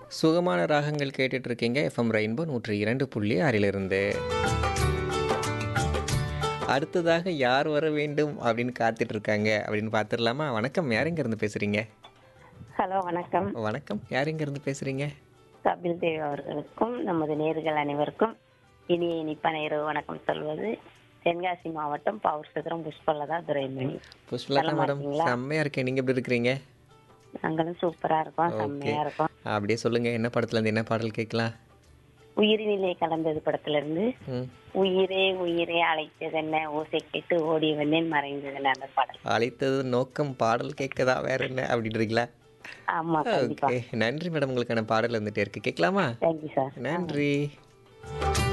சுகமான ராகங்கள் கேட்டுட்டு இருக்கீங்க எஃப்எம் ரெயின்போ நூற்றி இரண்டு புள்ளி ஆறிலிருந்து அடுத்ததாக யார் வர வேண்டும் அப்படின்னு காத்துட்டு இருக்காங்க அப்படின்னு பார்த்துடலாமா வணக்கம் யார் இருந்து பேசுறீங்க ஹலோ வணக்கம் வணக்கம் யார் இருந்து பேசுறீங்க கபில் தேவ் அவர்களுக்கும் நமது நேர்கள் அனைவருக்கும் இனிய இனிப்பான இரவு வணக்கம் சொல்வது தென்காசி மாவட்டம் பவர் சிதறம் புஷ்பலதா துரைமணி புஷ்பலதா நலமா மேடம் இருக்கீங்களா? செம்மையா இருக்கேன் நீங்க எப்படி இருக்கிறீங்க நாங்களும் சூப்பரா இருக்கோம் ஓகே செம்மையா இருக்கோம் அப்படியே சொல்லுங்க என்ன படத்துல இருந்து என்ன பாடல் கேட்கலாம் உயிரினிலே கலந்தது படத்துல இருந்து ம் உயிரே உயிரே அழைத்ததென்ன ஓசை கேட்டு ஓடி வந்தேன் மறைந்ததென்ன அந்த பாடல் அழைத்தது நோக்கம் பாடல் கேட்கதா வேற என்ன அப்படின்றீங்களா ஆமா கண்டிப்பா ஓகே நன்றி மேடம் உங்களுக்கான பாடல் வந்துட்டே இருக்கு கேட்கலாமா தேங்க்யூ சார் நன்றி